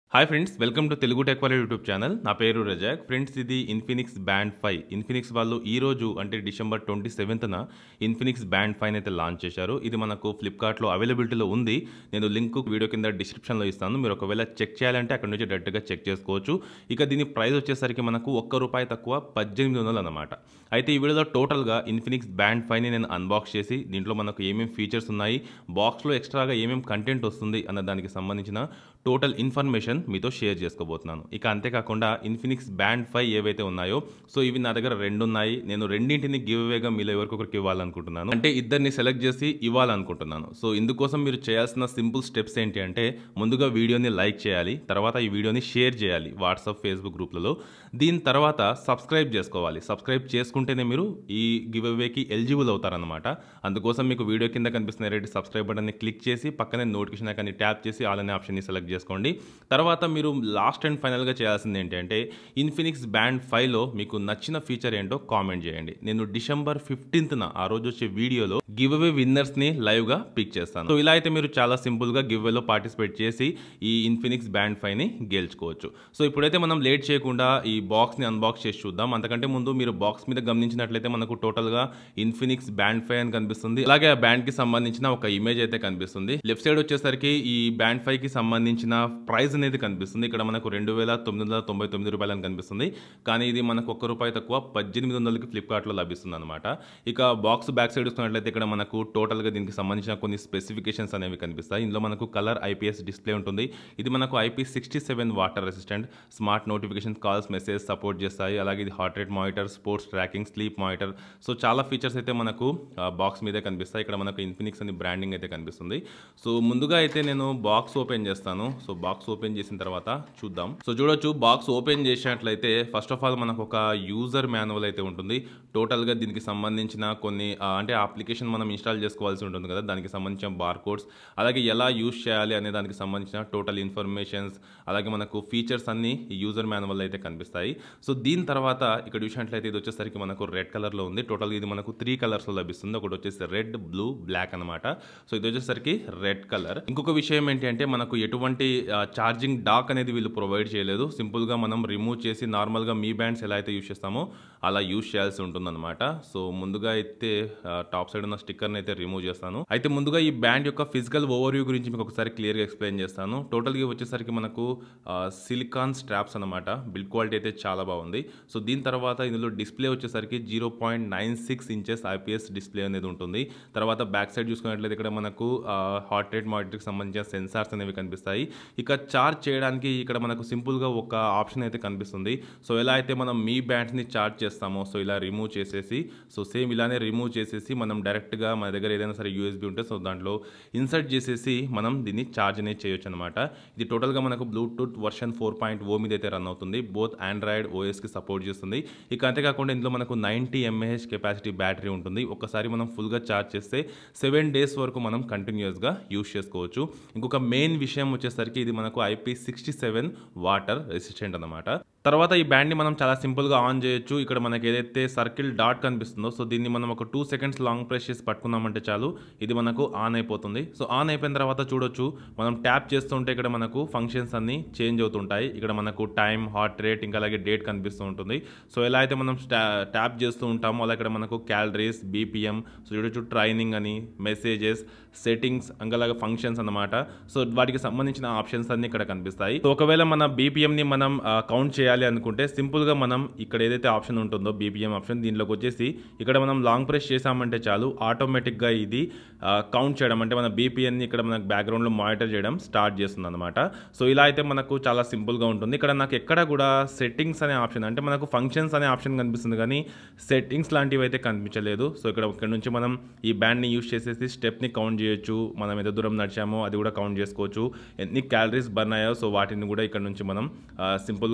hi friends welcome to Telugu tech వాళ్ళ YouTube channel నా పేరు రజాక్ ఫ్రెండ్స్ ఇది ఇన్ఫినిక్స్ బ్యాండ్ ఫైవ్ ఇన్ఫినిక్స్ వాళ్ళు ఈ రోజు అంటే డిసెంబర్ ట్వంటీ సెవెంత్న ఇన్ఫినిక్స్ బ్యాండ్ ఫైవ్ అయితే లాంచ్ చేశారు ఇది మనకు ఫ్లిప్కార్ట్లో అవైలబిలిటీలో ఉంది నేను లింక్ వీడియో కింద డిస్క్రిప్షన్లో ఇస్తాను మీరు ఒకవేళ చెక్ చేయాలంటే అక్కడ నుంచి డైరెక్ట్గా చెక్ చేసుకోవచ్చు ఇక దీని ప్రైస్ వచ్చేసరికి మనకు ఒక్క రూపాయి తక్కువ పద్దెనిమిది వందలు అనమాట అయితే ఈ వీడియోలో టోటల్గా ఇన్ఫినిక్స్ బ్యాండ్ ఫైవ్ని నేను అన్బాక్స్ చేసి దీంట్లో మనకు ఏమేమి ఫీచర్స్ ఉన్నాయి బాక్స్లో ఎక్స్ట్రాగా ఏమేమి కంటెంట్ వస్తుంది అన్న దానికి సంబంధించిన టోటల్ ఇన్ఫర్మేషన్ మీతో షేర్ చేసుకోబోతున్నాను ఇక అంతేకాకుండా ఇన్ఫినిక్స్ బ్యాండ్ ఫైవ్ ఏవైతే ఉన్నాయో సో ఇవి నా దగ్గర రెండు ఉన్నాయి నేను రెండింటిని గివ్ అవేగా మీలో ఎవరికొకరికి ఇవ్వాలనుకుంటున్నాను అంటే ఇద్దరిని సెలెక్ట్ చేసి ఇవ్వాలనుకుంటున్నాను సో ఇందుకోసం మీరు చేయాల్సిన సింపుల్ స్టెప్స్ ఏంటి అంటే ముందుగా వీడియోని లైక్ చేయాలి తర్వాత ఈ వీడియోని షేర్ చేయాలి వాట్సాప్ ఫేస్బుక్ గ్రూప్లలో దీని తర్వాత సబ్స్క్రైబ్ చేసుకోవాలి సబ్స్క్రైబ్ చేసుకుంటేనే మీరు ఈ గివ్ అవేకి ఎలిజిబుల్ అవుతారనమాట అందుకోసం మీకు వీడియో కింద కనిపిస్తున్న రెడ్డి సబ్స్క్రైబ్ బటన్ని క్లిక్ చేసి పక్కనే నోటిఫికేషన్ ఐకాన్ని ట్యాప్ చేసి ఆల్ అనే ఆప్షన్ని సెలెక్ట్ చేసుకోండి తర్వాత మీరు లాస్ట్ అండ్ ఫైనల్గా చేయాల్సింది ఏంటంటే ఇన్ఫినిక్స్ బ్యాండ్ ఫైవ్లో మీకు నచ్చిన ఫీచర్ ఏంటో కామెంట్ చేయండి నేను డిసెంబర్ ఫిఫ్టీన్త్న ఆ రోజు వచ్చే వీడియోలో గివ్ అవే విన్నర్స్ని లైవ్గా పిక్ చేస్తాను సో ఇలా అయితే మీరు చాలా సింపుల్గా గివ్ అవేలో పార్టిసిపేట్ చేసి ఈ ఇన్ఫినిక్స్ బ్యాండ్ ఫైవ్ని గెలుచుకోవచ్చు సో ఇప్పుడైతే మనం లేట్ చేయకుండా ఈ బాక్స్ని అన్బాక్స్ చేసి చూద్దాం అంతకంటే ముందు మీరు బాక్స్ మీద గమనించినట్లయితే మనకు టోటల్గా ఇన్ఫినిక్స్ బ్యాండ్ ఫైవ్ అని కనిపిస్తుంది అలాగే ఆ బ్యాండ్కి సంబంధించిన ఒక ఇమేజ్ అయితే కనిపిస్తుంది లెఫ్ట్ సైడ్ వచ్చేసరికి ఈ బ్యాండ్ ఫైవ్ కి సంబంధించిన ప్రైస్ అనేది కనిపిస్తుంది ఇక్కడ మనకు రెండు వేల తొమ్మిది వందల తొంభై తొమ్మిది రూపాయలు అని కనిపిస్తుంది కానీ ఇది మనకు ఒక్క రూపాయి తక్కువ పద్దెనిమిది వందలకి ఫ్లిప్కార్ట్లో లభిస్తుంది అనమాట ఇక బాక్స్ బ్యాక్ సైడ్ చూసుకున్నట్లయితే ఇక్కడ మనకు టోటల్గా దీనికి సంబంధించిన కొన్ని స్పెసిఫికేషన్స్ అనేవి కనిపిస్తాయి ఇందులో మనకు కలర్ ఐపీఎస్ డిస్ప్లే ఉంటుంది ఇది మనకు IP sixty seven water resistant smart notification calls message support చేస్తాయి అలాగే ఇది heart rate monitor sports tracking sleep monitor so చాలా ఫీచర్స్ అయితే మనకు బాక్స్ మీదే కనిపిస్తాయి ఇక్కడ మనకు ఇన్ఫినిక్స్ అని బ్రాండింగ్ అయితే కనిపిస్తుంది సో ముందుగా అయితే నేను బాక్స్ ఓపెన్ చేస్తాను సో బాక్స్ ఓపెన్ చేసిన తర్వాత చూద్దాం సో చూడొచ్చు బాక్స్ ఓపెన్ చేసినట్లయితే ఫస్ట్ ఆఫ్ ఆల్ మనకు ఒక యూజర్ మాన్యువల్ అయితే ఉంటుంది టోటల్గా దీనికి సంబంధించిన కొన్ని ఆ, అంటే అప్లికేషన్ మనం ఇన్స్టాల్ చేసుకోవాల్సి ఉంటుంది కదా దానికి సంబంధించిన బార్ కోడ్స్ అలాగే ఎలా యూజ్ చేయాలి అనే దానికి సంబంధించిన టోటల్ ఇన్ఫర్మేషన్స్ అలాగే మనకు ఫీచర్స్ అన్ని ఈ యూజర్ మాన్యువల్ అయితే కనిపిస్తాయి సో దీని తర్వాత ఇక్కడ చూసినట్లయితే ఇది వచ్చేసరికి మనకు రెడ్ కలర్లో ఉంది టోటల్గా ఇది మనకు త్రీ కలర్స్లో లభిస్తుంది ఒకటి వచ్చేసి రెడ్ బ్లూ బ్లాక్ అనమాట సో ఇది వచ్చేసరికి రెడ్ కలర్ ఇంకొక విషయం ఏంటి అంటే మనకు ఎటువంటి ఛార్జింగ్ డాక్ అనేది వీళ్ళు ప్రొవైడ్ చేయలేదు సింపుల్గా మనం రిమూవ్ చేసి నార్మల్గా మీ బ్యాండ్స్ ఎలా అయితే యూజ్ చేస్తామో అలా యూజ్ చేయాల్సి ఉంటుందన్నమాట సో ముందుగా అయితే టాప్ సైడ్ ఉన్న స్టిక్కర్ని అయితే రిమూవ్ చేస్తాను అయితే ముందుగా ఈ బ్యాండ్ యొక్క ఫిజికల్ ఓవర్వ్యూ గురించి మీకు ఒకసారి క్లియర్గా ఎక్స్ప్లెయిన్ చేస్తాను టోటల్గా వచ్చేసరికి మనకు సిలికాన్ స్ట్రాప్స్ అనమాట బిల్డ్ క్వాలిటీ అయితే చాలా బాగుంది సో దీని తర్వాత ఇందులో డిస్ప్లే వచ్చేసరికి zero point nine six inches IPS display అనేది ఉంటుంది తర్వాత బ్యాక్ సైడ్ చూసుకున్నట్లయితే ఇక్కడ మనకు హార్ట్ రేట్ మానిటర్కి సంబంధించిన సెన్సార్స్ అనేవి కనిపిస్తాయి ఇక చార్జ్ చేయడానికి ఇక్కడ మనకు సింపుల్గా ఒక ఆప్షన్ అయితే కనిపిస్తుంది సో ఎలా అయితే మనం మీ బ్యాండ్స్ని చార్జ్ చేస్తామో సో ఇలా రిమూవ్ చేసేసి సో సేమ్ ఇలానే రిమూవ్ చేసేసి మనం డైరెక్ట్గా మన దగ్గర ఏదైనా సరే యూఎస్బీ ఉంటే సో దాంట్లో ఇన్సర్ట్ చేసేసి మనం దీన్ని ఛార్జ్ అనేది చేయొచ్చు అనమాట ఇది టోటల్గా మనకు Bluetooth version four point O మీద అయితే రన్ అవుతుంది బోత్ ఆండ్రాయిడ్ ఓఎస్కి సపోర్ట్ చేస్తుంది ఇక అంతేకాకుండా ఇందులో మనకు నైంటీ ఎంఏహెచ్ కెపాసిటీ బ్యాటరీ ఉంటుంది ఒకసారి మనం ఫుల్గా ఛార్జ్ చేస్తే సెవెన్ డేస్ వరకు మనం కంటిన్యూస్గా యూస్ చేసుకోవచ్చు ఇంకొక మెయిన్ విషయం వచ్చేసరికి ఇది మనకు IP sixty seven water resistant అనమాట తర్వాత ఈ బ్యాండ్ని మనం చాలా సింపుల్గా ఆన్ చేయొచ్చు ఇక్కడ మనకి ఏదైతే సర్కిల్ డాట్ కనిపిస్తుందో సో దీన్ని మనం ఒక టూ సెకండ్స్ లాంగ్ ప్రెస్ చేసి పట్టుకున్నామంటే చాలు ఇది మనకు ఆన్ అయిపోతుంది సో ఆన్ అయిపోయిన తర్వాత చూడొచ్చు మనం ట్యాప్ చేస్తుంటే ఇక్కడ మనకు ఫంక్షన్స్ అన్ని చేంజ్ అవుతుంటాయి ఇక్కడ మనకు టైం హార్ట్ రేట్ ఇంకా అలాగే డేట్ కనిపిస్తూ ఉంటుంది సో ఎలా అయితే మనం ట్యాప్ చేస్తూ ఉంటామో అలా ఇక్కడ మనకు క్యాలరీస్ బీపీఎం సో చూడొచ్చు ట్రైనింగ్ అని మెసేజెస్ సెట్టింగ్స్ ఇంకా అలాగే ఫంక్షన్స్ అన్నమాట సో వాటికి సంబంధించిన ఆప్షన్స్ అన్ని ఇక్కడ కనిపిస్తాయి సో ఒకవేళ మన BPM ని మనం కౌంట్ చేయాలి అనుకుంటే సింపుల్ గా మనం ఇక్కడ ఏదైతే ఆప్షన్ ఉంటుందో బీపీఎం ఆప్షన్ దీనిలోకి వచ్చేసి ఇక్కడ మనం లాంగ్ ప్రెస్ చేసామంటే చాలు ఆటోమేటిక్ గా ఇది కౌంట్ చేయడం అంటే మన BPM ని ఇక్కడ మనకు background లో మానిటర్ చేయడం స్టార్ట్ చేస్తుంది అనమాట సో ఇలా అయితే మనకు చాలా సింపుల్ గా ఉంటుంది ఇక్కడ నాకు ఎక్కడ కూడా సెట్టింగ్స్ అనే ఆప్షన్ అంటే మనకు ఫంక్షన్స్ అనే ఆప్షన్ కనిపిస్తుంది కానీ సెట్టింగ్స్ లాంటివి అయితే కనిపించలేదు సో ఇక్కడ ఇక్కడ నుంచి మనం ఈ బ్యాండ్ని యూస్ చేసేసి స్టెప్ని కౌంట్ చేయొచ్చు మనం ఎంత దూరం నడిచామో అది కూడా కౌంట్ చేసుకోవచ్చు ఎన్ని క్యాలరీస్ బర్న్ అయ్యాయో సో వాటిని కూడా ఇక్కడ నుంచి మనం సింపుల్గా చెక్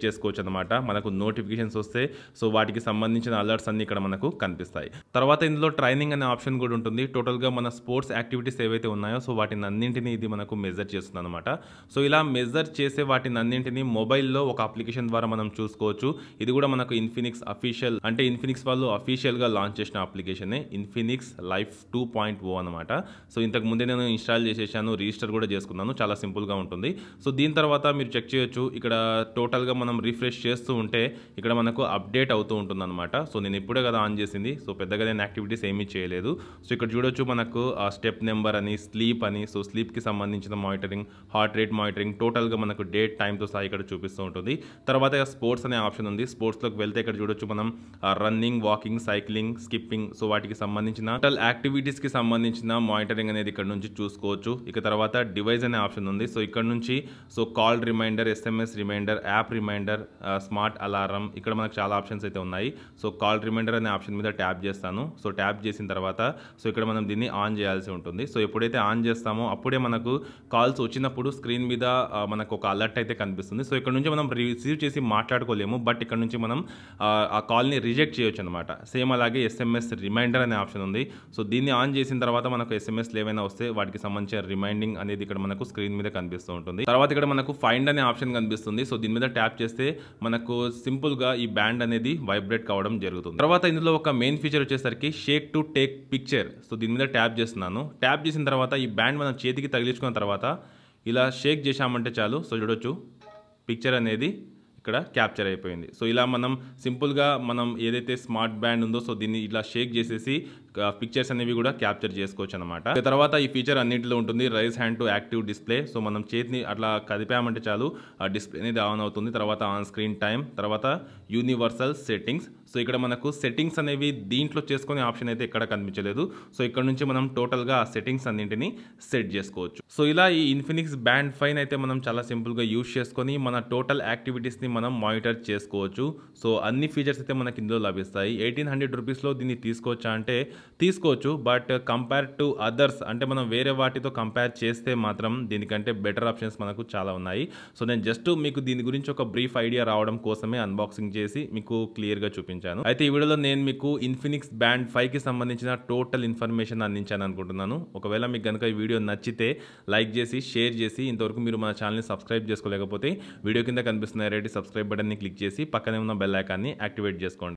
చేసుకోవచ్చు అనమాట మనకు నోటిఫికేషన్స్ వస్తే సో వాటికి సంబంధించిన అలర్ట్స్ అన్ని ఇక్కడ మనకు కనిపిస్తాయి తర్వాత ఇందులో ట్రైనింగ్ అనే ఆప్షన్ కూడా ఉంటుంది టోటల్గా మన స్పోర్ట్స్ యాక్టివిటీస్ ఏవైతే ఉన్నాయో సో వాటిని అన్నింటినీ ఇది మనకు మెజర్ చేస్తుంది అనమాట సో ఇలా మెజర్ చేసే వాటిని అన్నింటినీ మొబైల్లో ఒక అప్లికేషన్ ద్వారా మనం చూసుకోవచ్చు ఇది కూడా మనకు ఇన్ఫినిక్స్ అఫీషియల్ అంటే ఇన్ఫినిక్స్ వాళ్ళు అఫీషియల్గా లాంచ్ చేసిన అప్లికేషనే Infinix life two point O అనమాట సో ఇంతకు ముందే నేను ఇన్స్టాల్ చేసేసాను రిజిస్టర్ కూడా చేసుకున్నాను చాలా సింపుల్గా ఉంటుంది సో దీని తర్వాత మీరు చెక్ చేయొచ్చు ఇక్కడ టోటల్గా మనం రిఫ్రెష్ చేస్తూ ఉంటే ఇక్కడ మనకు అప్డేట్ అవుతూ ఉంటుంది అనమాట సో నేను ఇప్పుడే కదా ఆన్ చేసింది సో పెద్దగా నేను యాక్టివిటీస్ ఏమీ చేయలేదు సో ఇక్కడ చూడొచ్చు మనకు ఆ స్టెప్ నెంబర్ అని స్లీప్ అని సో స్లీప్కి సంబంధించిన మానిటరింగ్ హార్ట్ రేట్ మానిటరింగ్ టోటల్గా మనకు డేట్ టైంతో సహా ఇక్కడ చూపిస్తూ ఉంటుంది తర్వాత స్పోర్ట్స్ అనే ఆప్షన్ ఉంది స్పోర్ట్స్లోకి వెళ్తే ఇక్కడ చూడొచ్చు మనం running walking cycling skipping so వాటికి సంబంధించిన టోటల్ యాక్టివిటీస్కి సంబంధించిన మానిటరింగ్ అనేది ఇక్కడ నుంచి చూసుకోవచ్చు ఇక తర్వాత డివైస్ అనే ఆప్షన్ ఉంది సో ఇక్కడ నుంచి so call reminder SMS reminder app reminder smart alarm ఇక్కడ మనకు చాలా ఆప్షన్స్ అయితే ఉన్నాయి సో కాల్ రిమైండర్ అనే ఆప్షన్ మీద ట్యాప్ చేస్తాను సో ట్యాప్ చేసిన తర్వాత సో ఇక్కడ మనం దీన్ని ఆన్ చేయాల్సి ఉంటుంది సో ఎప్పుడైతే ఆన్ చేస్తామో అప్పుడే మనకు కాల్స్ వచ్చినప్పుడు స్క్రీన్ మీద ఆ, మనకు ఒక అలర్ట్ అయితే కనిపిస్తుంది సో ఇక్కడ నుంచి మనం రిసీవ్ చేసి మాట్లాడుకోలేము బట్ ఇక్కడ నుంచి మనం ఆ, ఆ కాల్ని రిజెక్ట్ చేయొచ్చు అనమాట సేమ్ అలాగే ఎస్ఎంఎస్ రిమైండర్ అనే ఆప్షన్ ఉంది సో దీన్ని ఆన్ చేసిన తర్వాత మనకు ఎస్ఎంఎస్లు ఏవైనా వస్తే వాటికి సంబంధించిన రిమైండింగ్ అనేది ఇక్కడ మనకు స్క్రీన్ మీద కనిపిస్తూ ఉంటుంది తర్వాత ఇక్కడ మనకు ఫైండ్ అనే ఆప్షన్ కనిపిస్తుంది సో దీని మీద ట్యాప్ చేస్తే మనకు సింపుల్ గా ఈ బ్యాండ్ అనేది వైబ్రేట్ కావడం జరుగుతుంది తర్వాత ఇందులో ఒక మెయిన్ ఫీచర్ వచ్చేసరికి shake to take picture so దీని మీద ట్యాప్ చేస్తున్నాను ట్యాప్ చేసిన తర్వాత ఈ బ్యాండ్ మనం చేతికి తగిలించుకున్న తర్వాత ఇలా షేక్ చేశామంటే చాలు సో చూడొచ్చు పిక్చర్ అనేది ఇక్కడ క్యాప్చర్ అయిపోయింది సో ఇలా మనం సింపుల్గా మనం ఏదైతే స్మార్ట్ బ్యాండ్ ఉందో సో దీన్ని ఇలా షేక్ చేసేసి పిక్చర్స్ అనేవి కూడా క్యాప్చర్ చేసుకోవచ్చు అనమాట తర్వాత ఈ ఫీచర్ అన్నింటిలో ఉంటుంది raise hand to active display so మనం చేతిని అట్లా కదిపామంటే చాలు ఆ డిస్ప్లే అనేది ఆన్ అవుతుంది తర్వాత ఆన్ స్క్రీన్ టైం తర్వాత యూనివర్సల్ సెట్టింగ్స్ సో ఇక్కడ మనకు సెట్టింగ్స్ అనేవి దీంట్లో చేసుకునే ఆప్షన్ అయితే ఎక్కడ కనిపించలేదు సో ఇక్కడ నుంచి మనం టోటల్గా ఆ సెట్టింగ్స్ అన్నింటిని సెట్ చేసుకోవచ్చు సో ఇలా ఈ ఇన్ఫినిక్స్ బ్యాండ్ ఫైన్ అయితే మనం చాలా సింపుల్గా యూస్ చేసుకొని మన టోటల్ యాక్టివిటీస్ని మనం మానిటర్ చేసుకోవచ్చు సో అన్ని ఫీచర్స్ అయితే మనకి ఇందులో లభిస్తాయి ఎయిటీన్ హండ్రెడ్ రూపీస్లో దీన్ని తీసుకోవచ్చా అంటే తీసుకోవచ్చు బట్ కంపేర్ టు అదర్స్ అంటే మనం వేరే వాటితో కంపేర్ చేస్తే మాత్రం దీనికంటే బెటర్ ఆప్షన్స్ మనకు చాలా ఉన్నాయి సో నేను జస్ట్ మీకు దీని గురించి ఒక బ్రీఫ్ ఐడియా రావడం కోసమే అన్బాక్సింగ్ చేసి మీకు క్లియర్గా చూపించాను అయితే ఈ వీడియోలో నేను మీకు ఇన్ఫినిక్స్ బ్యాండ్ ఫైవ్కి సంబంధించిన టోటల్ ఇన్ఫర్మేషన్ అందించాను అనుకుంటున్నాను ఒకవేళ మీకు కనుక ఈ వీడియో నచ్చితే లైక్ చేసి షేర్ చేసి ఇంతవరకు మీరు మన ఛానల్ని సబ్స్క్రైబ్ చేసుకోలేకపోతే వీడియో కింద కనిపిస్తున్న రెడీ సబ్స్క్రైబ్ బటన్ని క్లిక్ చేసి పక్కనే ఉన్న బెల్ ఐకాన్ని యాక్టివేట్ చేసుకోండి